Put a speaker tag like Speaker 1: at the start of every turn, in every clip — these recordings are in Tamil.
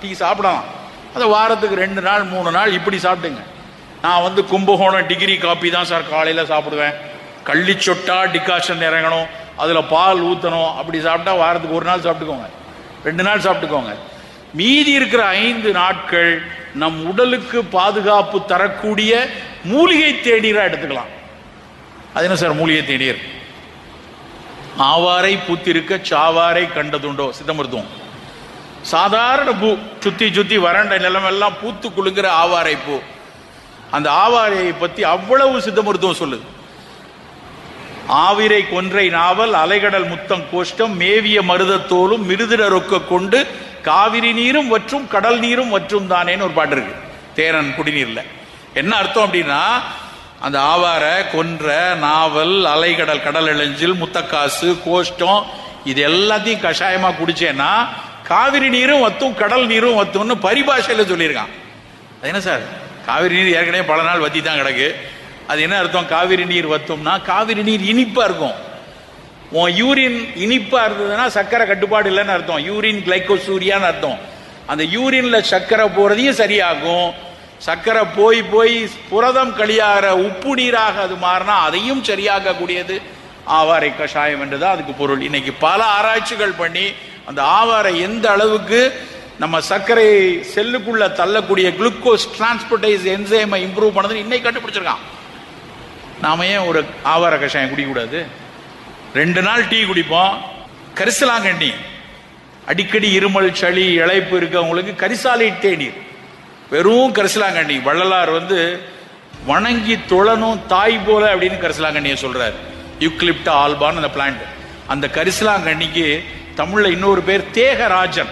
Speaker 1: டீ சாப்பிடலாம் அதை வாரத்துக்கு ரெண்டு நாள் மூணு நாள் இப்படி சாப்பிடுங்க நான் வந்து கும்பகோணம் டிகிரி காப்பி தான் சார் காலையில் சாப்பிடுவேன் கள்ளி சொட்டா டிகாஷன் இறங்கணும் அதில் பால் ஊற்றணும் அப்படி சாப்பிட்டா வாரத்துக்கு ஒரு நாள் சாப்பிட்டுக்கோங்க ரெண்டு நாள் சாப்பிட்டுக்கோங்க மீதி இருக்கிற ஐந்து நாட்கள் நம் உடலுக்கு பாதுகாப்பு தரக்கூடிய மூலிகை தேநீராக எடுத்துக்கலாம் அது என்ன சார் மூலிகை தேநீர் ஆவாரை பூத்திருக்க சாவாரை கண்டதுண்டோ சித்த மருத்துவம் சாதாரண பூ சுத்தி சுத்தி வறண்ட நிலமெல்லாம் பூத்து குலுங்குற ஆவாரை பூ அந்த ஆவாரையை பத்தி அவ்வளவு சித்த மருத்துவம் சொல்லுது ஆவிரை கொன்றை நாவல் அலைகடல் முத்தம் கோஷ்டம் மேவிய மருதத்தோலும் மிருதிர ரொக்க கொண்டு காவிரி நீரும் வற்றும் கடல் நீரும் வற்றும் தானேன்னு ஒரு பாட்டு இருக்கு தேரன் குடிநீர்ல என்ன அர்த்தம் அப்படின்னா அந்த ஆவார கொன்ற நாவல் அலைகடல் கடல் இளஞ்சில் முத்தக்காசு கோஷ்டம் இது எல்லாத்தையும் கஷாயமா குடிச்சேன்னா காவிரி நீரும் வத்தும் கடல் நீரும் வத்தும்னு பரிபாஷையில சொல்லியிருக்கான் அது என்ன சார் காவிரி நீர் ஏற்கனவே பல நாள் வத்தி தான் கிடக்கு அது என்ன அர்த்தம் காவிரி நீர் வத்தும்னா காவிரி நீர் இனிப்பா இருக்கும் உன் யூரின் இனிப்பா இருந்ததுன்னா சர்க்கரை கட்டுப்பாடு இல்லைன்னு அர்த்தம் யூரின் கிளைகோசூரியான்னு அர்த்தம் அந்த யூரின்ல சர்க்கரை போறதையும் சரியாகும் சர்க்கரை போய் போய் புரதம் கழியாகிற உப்பு நீராக அது மாறினா அதையும் சரியாக்க கூடியது ஆவாரை கஷாயம் என்றுதான் அதுக்கு பொருள் இன்னைக்கு பல ஆராய்ச்சிகள் பண்ணி அந்த ஆவாரை எந்த அளவுக்கு நம்ம சர்க்கரை செல்லுக்குள்ள தள்ளக்கூடிய குளுக்கோஸ் டிரான்ஸ்போர்டைஸ் என்சைமை இம்ப்ரூவ் பண்ணது இன்னைக்கு கண்டுபிடிச்சிருக்கான் நாம ஏன் ஒரு ஆவார கஷாயம் குடிக்கக்கூடாது ரெண்டு நாள் டீ குடிப்போம் கரிசலாங்கண்ணி அடிக்கடி இருமல் சளி இழைப்பு இருக்கவங்களுக்கு கரிசாலை தேநீர் வெறும் கரிசலாங்கண்ணி வள்ளலார் வந்து வணங்கி தொழணும் தாய் போல அப்படின்னு கரிசலாங்கண்ணியை சொல்றாரு யூக்லிப்டா ஆல்பான் அந்த பிளான்ட் அந்த கரிசலாங்கண்ணிக்கு தமிழ்ல இன்னொரு பேர் தேகராஜன்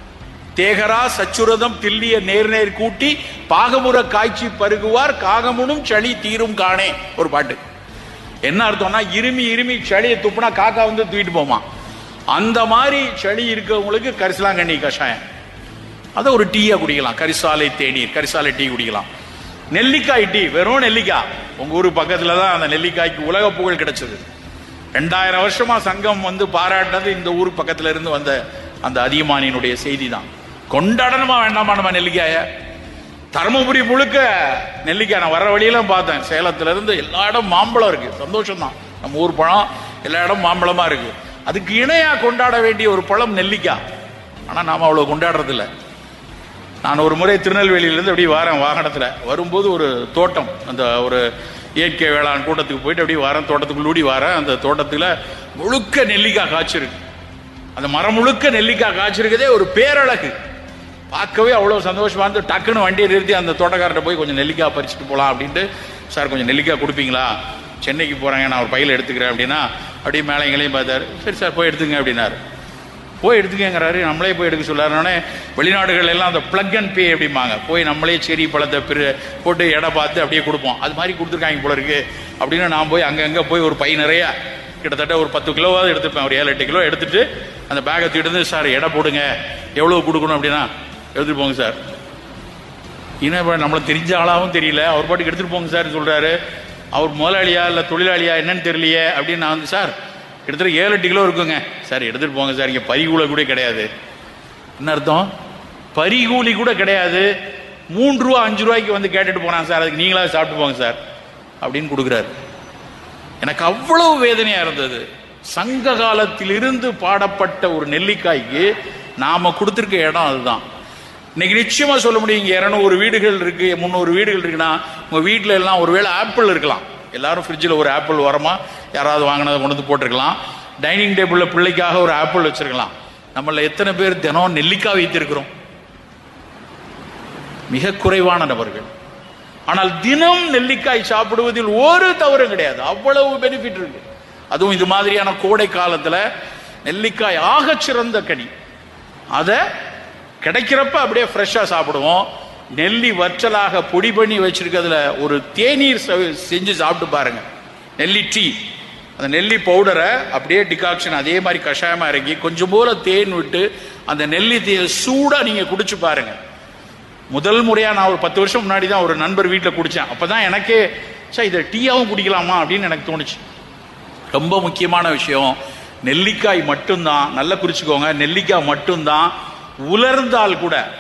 Speaker 1: தேகரா சச்சுரதம் தில்லிய நேர் நேர் கூட்டி பாகமுற காய்ச்சி பருகுவார் காகமுனும் சளி தீரும் காணே ஒரு பாட்டு என்ன அர்த்தம்னா இருமி இருமி சளியை துப்புனா காக்கா வந்து தூக்கிட்டு போமா அந்த மாதிரி சளி இருக்கவங்களுக்கு கரிசலாங்கண்ணி கஷாயம் அதை ஒரு டீயா குடிக்கலாம் கரிசாலை தேநீர் கரிசாலை டீ குடிக்கலாம் நெல்லிக்காய் டீ வெறும் நெல்லிக்காய் உங்க ஊர் பக்கத்துல தான் அந்த நெல்லிக்காய்க்கு உலக புகழ் கிடைச்சது ரெண்டாயிரம் வருஷமா சங்கம் வந்து பாராட்டினது இந்த ஊர் பக்கத்துல இருந்து வந்த அந்த அதியமானியினுடைய செய்தி தான் கொண்டாடணுமா வேண்டாமா நம்ம நெல்லிக்காய தருமபுரி முழுக்க நெல்லிக்காய் நான் வர வழியெல்லாம் பார்த்தேன் சேலத்துல இருந்து எல்லா இடம் மாம்பழம் இருக்கு சந்தோஷம் தான் நம்ம ஊர் பழம் எல்லா இடம் மாம்பழமா இருக்கு அதுக்கு இணையா கொண்டாட வேண்டிய ஒரு பழம் நெல்லிக்காய் ஆனா நாம அவ்வளவு கொண்டாடுறது இல்ல நான் ஒரு முறை திருநெல்வேலியிலேருந்து அப்படியே வரேன் வாகனத்துல வரும்போது ஒரு தோட்டம் அந்த ஒரு இயற்கை வேளாண் கூட்டத்துக்கு போயிட்டு அப்படியே வரேன் தோட்டத்துக்குள்ளூடி வரேன் அந்த தோட்டத்துல முழுக்க நெல்லிக்காய் காய்ச்சிருக்கு அந்த மரம் முழுக்க நெல்லிக்காய் காய்ச்சிருக்கதே ஒரு பேரழகு பார்க்கவே அவ்வளோ சந்தோஷமா இருந்து டக்குன்னு வண்டியை நிறுத்தி அந்த தோட்டக்காரர்கிட்ட போய் கொஞ்சம் நெல்லிக்காய் பறிச்சுட்டு போகலாம் அப்படின்ட்டு சார் கொஞ்சம் நெல்லிக்காய் கொடுப்பீங்களா சென்னைக்கு போகிறாங்க நான் ஒரு பையில எடுத்துக்கிறேன் அப்படின்னா அப்படியே மேலே எங்களையும் பார்த்தாரு சரி சார் போய் எடுத்துங்க அப்படின்னாரு போய் எடுத்துக்கங்கிறாரு நம்மளே போய் எடுக்க சொல்லாருனே வெளிநாடுகள் எல்லாம் அந்த பிளக் அண்ட் பே அப்படிம்பாங்க போய் நம்மளே செரி பழத்தை பிற போட்டு எடை பார்த்து அப்படியே கொடுப்போம் அது மாதிரி கொடுத்துருக்காங்க போல இருக்கு அப்படின்னு நான் போய் அங்கங்கே போய் ஒரு பை நிறைய கிட்டத்தட்ட ஒரு பத்து கிலோவாவது எடுத்துப்பேன் ஒரு ஏழு எட்டு கிலோ எடுத்துட்டு அந்த பேக்கை தூக்கிட்டு வந்து சார் எடை போடுங்க எவ்வளோ கொடுக்கணும் அப்படின்னா எடுத்துட்டு போங்க சார் என்ன இப்போ நம்மளை தெரிஞ்ச ஆளாகவும் தெரியல அவர் பாட்டுக்கு எடுத்துட்டு போங்க சார் சொல்றாரு அவர் முதலாளியா இல்லை தொழிலாளியா என்னன்னு தெரியலையே அப்படின்னு நான் வந்து சார் கிட்டத்தட்ட ஏழு எட்டு கிலோ இருக்குங்க சார் எடுத்துட்டு போங்க சார் இங்கே பரிகூல கூட கிடையாது என்ன அர்த்தம் பரிகூலி கூட கிடையாது மூன்று ரூபா அஞ்சு ரூபாய்க்கு வந்து கேட்டுட்டு போனான் சார் அதுக்கு நீங்களா சாப்பிட்டு போங்க சார் அப்படின்னு கொடுக்குறாரு எனக்கு அவ்வளவு வேதனையா இருந்தது சங்க காலத்திலிருந்து பாடப்பட்ட ஒரு நெல்லிக்காய்க்கு நாம கொடுத்திருக்க இடம் அதுதான் இன்னைக்கு நிச்சயமா சொல்ல முடியும் இங்க இருநூறு வீடுகள் இருக்கு முந்நூறு வீடுகள் இருக்குன்னா உங்க வீட்டுல எல்லாம் ஒருவேளை ஆப்பிள் இருக்கலாம் எல்லாரும் ஃப்ரிட்ஜில் ஒரு ஆப்பிள் வரமா யாராவது வாங்கினதை கொண்டு வந்து போட்டிருக்கலாம் டைனிங் டேபிள்ல பிள்ளைக்காக ஒரு ஆப்பிள் வச்சிருக்கலாம் நம்மள எத்தனை பேர் தினம் நெல்லிக்காய் வைத்திருக்கிறோம் மிக குறைவான நபர்கள் ஆனால் தினம் நெல்லிக்காய் சாப்பிடுவதில் ஒரு தவறும் கிடையாது அவ்வளவு பெனிஃபிட் இருக்கு அதுவும் இது மாதிரியான கோடை காலத்துல நெல்லிக்காய் ஆகச் சிறந்த கனி அதை கிடைக்கிறப்ப அப்படியே ஃப்ரெஷ்ஷாக சாப்பிடுவோம் நெல்லி வற்றலாக பொடி பண்ணி வச்சிருக்கிறதுல ஒரு தேநீர் செ- செஞ்சு சாப்பிட்டு பாருங்க நெல்லி டீ அந்த நெல்லி பவுடரை அப்படியே டிகாக்ஷன் அதே மாதிரி கஷாயமா இறக்கி கொஞ்சம் போல தேன் விட்டு அந்த நெல்லி டீயை சூடா நீங்க குடிச்சு பாருங்க முதல் முறையா நான் ஒரு பத்து வருஷம் முன்னாடி தான் ஒரு நண்பர் வீட்டில் குடிச்சேன் அப்பதான் எனக்கே சே இதை டீயாவும் குடிக்கலாமா அப்படின்னு எனக்கு தோணுச்சு ரொம்ப முக்கியமான விஷயம் நெல்லிக்காய் மட்டும்தான் நல்லா குறிச்சுக்கோங்க நெல்லிக்காய் மட்டும்தான் உலர்ந்தால் கூட